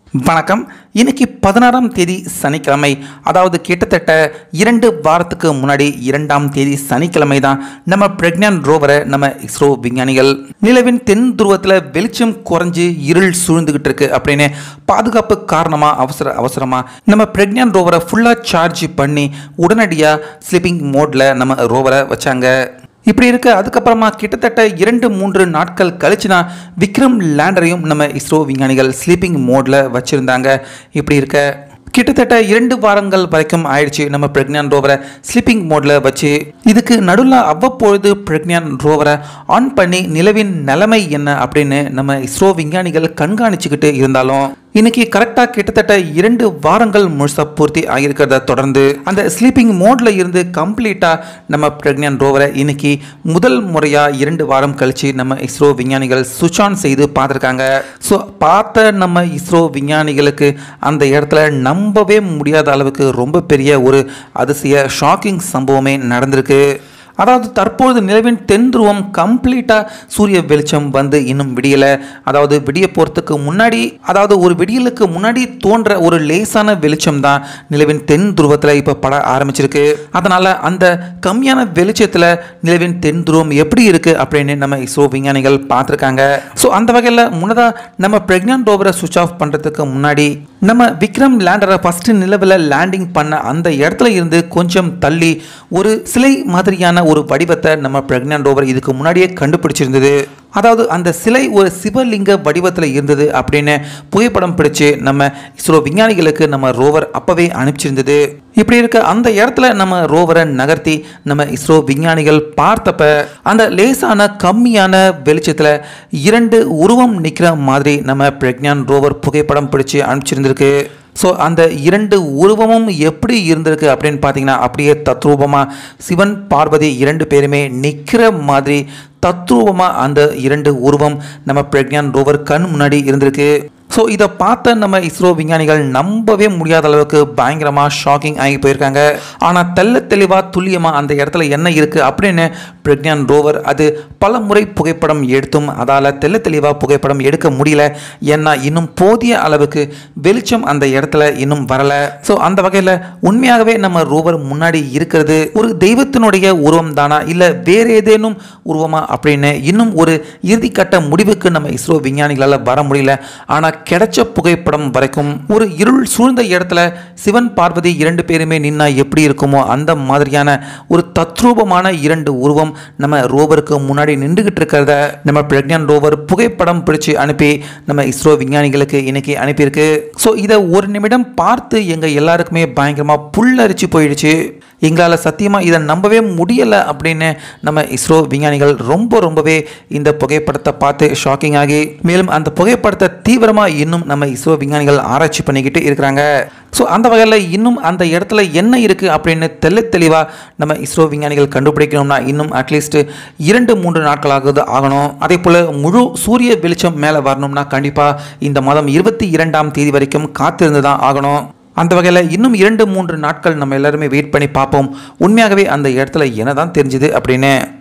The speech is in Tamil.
வணக்கம் இன்னைக்கு பதினாறாம் தேதி சனிக்கிழமை அதாவது கிட்டத்தட்ட இரண்டு வாரத்துக்கு முன்னாடி இரண்டாம் தேதி சனிக்கிழமை தான் நம்ம பிரக்ஞான் ரோவரை நம்ம இஸ்ரோ விஞ்ஞானிகள் நிலவின் தென் துருவத்தில் வெளிச்சம் குறைஞ்சு இருள் சூழ்ந்துகிட்டு இருக்கு அப்படின்னு பாதுகாப்பு காரணமாக அவசர அவசரமாக நம்ம பிரக்ஞான் ரோவரை ஃபுல்லாக சார்ஜ் பண்ணி உடனடியாக ஸ்லீப்பிங் மோடில் நம்ம ரோவரை வச்சாங்க இப்படி இருக்க அதுக்கப்புறமா கிட்டத்தட்ட இரண்டு மூன்று நாட்கள் கழிச்சு தான் விக்ரம் லேண்டரையும் நம்ம இஸ்ரோ விஞ்ஞானிகள் ஸ்லீப்பிங் மோடில் வச்சுருந்தாங்க இப்படி இருக்க கிட்டத்தட்ட இரண்டு வாரங்கள் வரைக்கும் ஆயிடுச்சு நம்ம பிரக்ஞான் ரோவரை ஸ்லீப்பிங் மோடில் வச்சு இதுக்கு நடுவில் அவ்வப்பொழுது பிரக்ஞான் ரோவரை ஆன் பண்ணி நிலவின் நிலைமை என்ன அப்படின்னு நம்ம இஸ்ரோ விஞ்ஞானிகள் கண்காணிச்சுக்கிட்டு இருந்தாலும் இன்னைக்கு கரெக்டாக கிட்டத்தட்ட இரண்டு வாரங்கள் முழுசா பூர்த்தி ஆகியிருக்கிறத தொடர்ந்து அந்த ஸ்லீப்பிங் மோட்ல இருந்து கம்ப்ளீட்டாக நம்ம பிரக்ஞான் ரோவரை இன்னைக்கு முதல் முறையாக இரண்டு வாரம் கழிச்சு நம்ம இஸ்ரோ விஞ்ஞானிகள் சுவிட்ச் ஆன் செய்து பார்த்துருக்காங்க ஸோ பார்த்த நம்ம இஸ்ரோ விஞ்ஞானிகளுக்கு அந்த இடத்துல நம்பவே முடியாத அளவுக்கு ரொம்ப பெரிய ஒரு அதிசய ஷாக்கிங் சம்பவமே நடந்திருக்கு அதாவது தற்பொழுது நிலவின் தென் துருவம் கம்ப்ளீட்டாக சூரிய வெளிச்சம் வந்து இன்னும் விடியலை அதாவது விடிய போகிறதுக்கு முன்னாடி அதாவது ஒரு விடியலுக்கு முன்னாடி தோன்ற ஒரு லேசான வெளிச்சம் தான் நிலவின் தென் துருவத்தில் இப்போ பட ஆரம்பிச்சிருக்கு அதனால் அந்த கம்மியான வெளிச்சத்தில் நிலவின் தென் துருவம் எப்படி இருக்குது அப்படின்னு நம்ம இஸ்ரோ விஞ்ஞானிகள் பார்த்துருக்காங்க ஸோ அந்த வகையில் முன்னதாக நம்ம பிரக்ஞான் ரோவரை சுவிச் ஆஃப் பண்ணுறதுக்கு முன்னாடி நம்ம விக்ரம் லேண்டரை ஃபஸ்ட்டு நிலவில் லேண்டிங் பண்ண அந்த இடத்துல இருந்து கொஞ்சம் தள்ளி ஒரு சிலை மாதிரியான ஒரு வடிவத்தை நம்ம பிரக்ஞான் ரோவர் இதுக்கு முன்னாடியே கண்டுபிடிச்சிருந்தது அதாவது அந்த சிலை ஒரு சிவலிங்க வடிவத்தில் இருந்தது அப்படின்னு புகைப்படம் பிடிச்சு நம்ம இஸ்ரோ விஞ்ஞானிகளுக்கு நம்ம ரோவர் அப்போவே அனுப்பிச்சிருந்தது இப்படி இருக்க அந்த இடத்துல நம்ம ரோவரை நகர்த்தி நம்ம இஸ்ரோ விஞ்ஞானிகள் பார்த்தப்ப அந்த லேசான கம்மியான வெளிச்சத்தில் இரண்டு உருவம் நிற்கிற மாதிரி நம்ம பிரக்ஞான் ரோவர் புகைப்படம் பிடிச்சு அனுப்பிச்சிருந்திருக்கு ஸோ அந்த இரண்டு உருவமும் எப்படி இருந்திருக்கு அப்படின்னு பார்த்தீங்கன்னா அப்படியே தத்ரூபமாக சிவன் பார்வதி இரண்டு பேருமே நிற்கிற மாதிரி தத்ரூபமாக அந்த இரண்டு உருவம் நம்ம பிரக்ஞான் ரோவர் கண் முன்னாடி இருந்திருக்கு ஸோ இதை பார்த்த நம்ம இஸ்ரோ விஞ்ஞானிகள் நம்பவே முடியாத அளவுக்கு பயங்கரமாக ஷாக்கிங் ஆகி போயிருக்காங்க ஆனால் தெல்ல தெளிவாக துல்லியமாக அந்த இடத்துல என்ன இருக்குது அப்படின்னு பிரக்ஞான் ரோவர் அது பல முறை புகைப்படம் எடுத்தும் அதால் தெல்ல தெளிவாக புகைப்படம் எடுக்க முடியல ஏன்னா இன்னும் போதிய அளவுக்கு வெளிச்சம் அந்த இடத்துல இன்னும் வரலை ஸோ அந்த வகையில் உண்மையாகவே நம்ம ரோவர் முன்னாடி இருக்கிறது ஒரு தெய்வத்தினுடைய உருவம் தானா இல்லை வேறு ஏதேனும் உருவமா அப்படின்னு இன்னும் ஒரு இறுதிக்கட்ட முடிவுக்கு நம்ம இஸ்ரோ விஞ்ஞானிகளால் வர முடியல ஆனால் கிடைச்ச புகைப்படம் வரைக்கும் ஒரு இருள் சூழ்ந்த இடத்துல சிவன் பார்வதி இரண்டு பேருமே நின்னா எப்படி இருக்குமோ அந்த மாதிரியான ஒரு தத்ரூபமான இரண்டு உருவம் நம்ம ரோவருக்கு முன்னாடி நின்றுகிட்டு இருக்கிறத நம்ம பிரக்ஞான் ரோவர் புகைப்படம் பிடிச்சு அனுப்பி நம்ம இஸ்ரோ விஞ்ஞானிகளுக்கு இன்னைக்கு அனுப்பியிருக்கு ஸோ இதை ஒரு நிமிடம் பார்த்து எங்கள் எல்லாருக்குமே பயங்கரமாக புல்லரிச்சு போயிடுச்சு எங்களால் சத்தியமாக இதை நம்பவே முடியலை அப்படின்னு நம்ம இஸ்ரோ விஞ்ஞானிகள் ரொம்ப ரொம்பவே இந்த புகைப்படத்தை பார்த்து ஷாக்கிங் ஆகி மேலும் அந்த புகைப்படத்தை தீவிரமாக இன்னும் நம்ம இஸ்ரோ விஞ்ஞானிகள் ஆராய்ச்சி பண்ணிக்கிட்டு இருக்கிறாங்க ஸோ அந்த வகையில் இன்னும் அந்த இடத்துல என்ன இருக்குது அப்படின்னு தெல்ல தெளிவாக நம்ம இஸ்ரோ விஞ்ஞானிகள் கண்டுபிடிக்கணும்னா இன்னும் அட்லீஸ்ட் இரண்டு மூன்று நாட்களாவது ஆகணும் அதே போல் முழு சூரிய வெளிச்சம் மேலே வரணும்னா கண்டிப்பாக இந்த மாதம் இருபத்தி இரண்டாம் தேதி வரைக்கும் காத்திருந்து தான் ஆகணும் அந்த வகையில் இன்னும் இரண்டு மூன்று நாட்கள் நம்ம எல்லாருமே வெயிட் பண்ணி பார்ப்போம் உண்மையாகவே அந்த இடத்துல என்ன தான் தெரிஞ்சுது அப்படின்னு